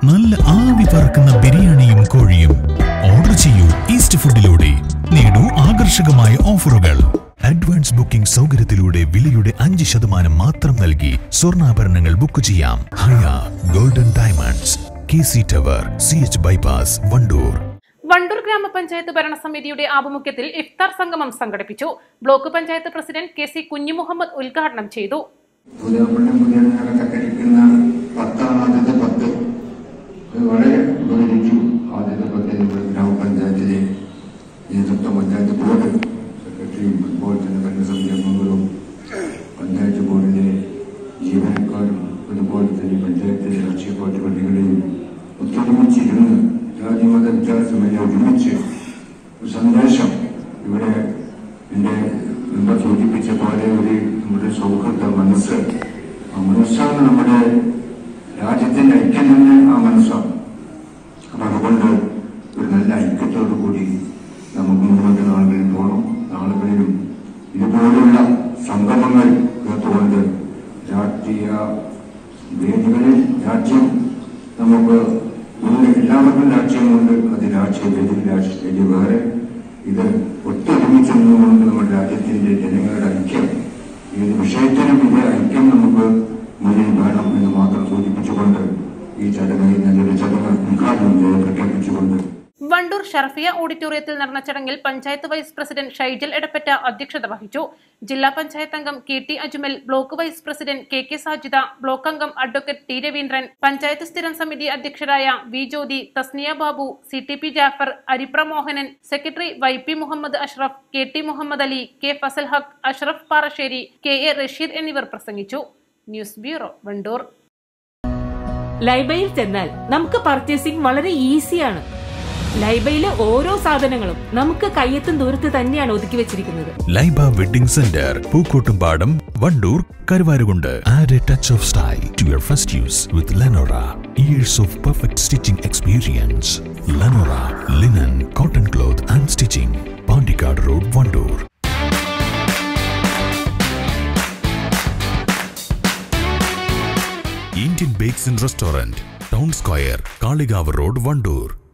നല്ല ആവി പറക്കുന്ന ബിരിയാണിയും കോഴിയും ഓർഡർ ചെയ്യൂ ഈസ്റ്റ് ഫുഡിലൂടെ നേടൂ ആകർഷകമായ ഓഫറുകൾ അഡ്വാൻസ് ബുക്കിംഗ് സൗകര്യത്തിലൂടെ വിലയുടെ അഞ്ച് ശതമാനം മാത്രം നൽകി സ്വർണ്ണാഭരണങ്ങൾ ബുക്ക് ചെയ്യാം Haya golden diamonds K C tower C H bypass Wandoor Wandoor ഗ്രാമപഞ്ചായത്ത് ഭരണസമിതിയുടെ ആഭിമുഖ്യത്തിൽ ഇഫ്താർ സംഗമം സംഘടിപ്പിച്ചു block panchayat president K C Kunhimuhammad ഉദ്ഘാടനം ചെയ്തു പുതിയപ്പള്ളി പുതിയനൊക്കെ ഇരിക്കുന്ന പത്താണ് ആദ്യത്തെ പത്ത് അത് വളരെ ഉപകരിച്ചു ആദ്യത്തെ പത്ത് നമ്മുടെ ഗ്രാമപഞ്ചായത്തിലെ നേതൃത്വ പഞ്ചായത്ത് ബോർഡ് സെക്രട്ടറിയും അതുപോലെ തന്നെ ഭരണസമിതി അംഗങ്ങളും പഞ്ചായത്ത് ബോർഡിലെ ജീവനക്കാരും അതുപോലെ തന്നെ പഞ്ചായത്തിലെ രാഷ്ട്രീയ പാർട്ടി പള്ളികളെയും ഒത്തൊരുമിച്ചിരുന്ന് ജാതിമത വ്യത്യാസമില്ല ഒരുമിച്ച് ഒരു സന്ദേശം ഇവിടെ എന്റെ മുമ്പ് സൂചിപ്പിച്ച പോലെ ഒരു നമ്മുടെ സൗഹൃദ മനസ്സ് ആ മനസ്സാണ് നമ്മുടെ രാജ്യത്തിന്റെ ഐക്യം തന്നെ ആ മനസ്സാണ് അപ്പൊ അതുകൊണ്ട് ഒരു നല്ല ഐക്യത്തോടു കൂടി നമുക്ക് മുന്നോട്ട് നാളുകളിൽ പോകണം നാളുകളിലും ഇതുപോലുള്ള സംഗമങ്ങൾ ചേർത്തുകൊണ്ട് രാഷ്ട്രീയ വേദികളിൽ രാജ്യം നമുക്ക് ഉണ്ട് എല്ലാവർക്കും രാജ്യമുണ്ട് അത് രാഷ്ട്രീയ വേദിയിൽ രാഷ്ട്രീയ വേദി വേറെ ഇത് ഒത്തൊരുമിച്ച് നിന്നുകൊണ്ട് നമ്മുടെ രാജ്യത്തിന്റെ ജനങ്ങളുടെ ഐക്യം ഏത് വിഷയത്തിലും ഇത് ഐക്യം നമുക്ക് മുന്നിൽ വേണം എന്ന് മാത്രം സൂചിപ്പിച്ചുകൊണ്ട് ഈ ചടങ്ങ് നല്ലൊരു ചടങ്ങ് ഉദ്ഘാടനം ചെയ്ത് പ്രഖ്യാപിച്ചുകൊണ്ട് വണ്ടൂർ ഷർഫിയ ഓഡിറ്റോറിയത്തിൽ നടന്ന ചടങ്ങിൽ പഞ്ചായത്ത് വൈസ് പ്രസിഡന്റ് ഷൈജൽ എടപ്പറ്റ അധ്യക്ഷത വഹിച്ചു ജില്ലാ പഞ്ചായത്ത് അംഗം K T Ajmal block vice president K K Sajida block അംഗം അഡ്വക്കേറ്റ് ടി രവീന്ദ്രൻ പഞ്ചായത്ത് സ്ഥിരം സമിതി അധ്യക്ഷരായ V Jyothi Thasniya Babu C T P Jafar Aripra Mohanan secretary Y P Muhammad Ashraf K T Muhammad Ali K Fazal Haq Ashraf Parassery K A Rasheed എന്നിവർ പ്രസംഗിച്ചു ന്യൂസ് ബ്യൂറോ വണ്ടൂർ ലൈബയിൽ ചെന്നാൽ നമുക്ക് പർച്ചേസിംഗ് വളരെ ഈസിയാണ് ലൈബയിലെ ഓരോ സാധനങ്ങളും നമുക്ക് കയ്യെത്തും ദൂരത്ത് തന്നെയാണ് ഒതുക്കി വെച്ചിരിക്കുന്നത് Laiba wedding centre Pookkottumpadam Wandoor Karuvarakundu add a touch of style to your first use with Lenora years of perfect stitching experience Lenora linen cotton cloth and stitching Pandikkad road Wandoor Indian bakes and restaurant town square Kalikavu road Wandoor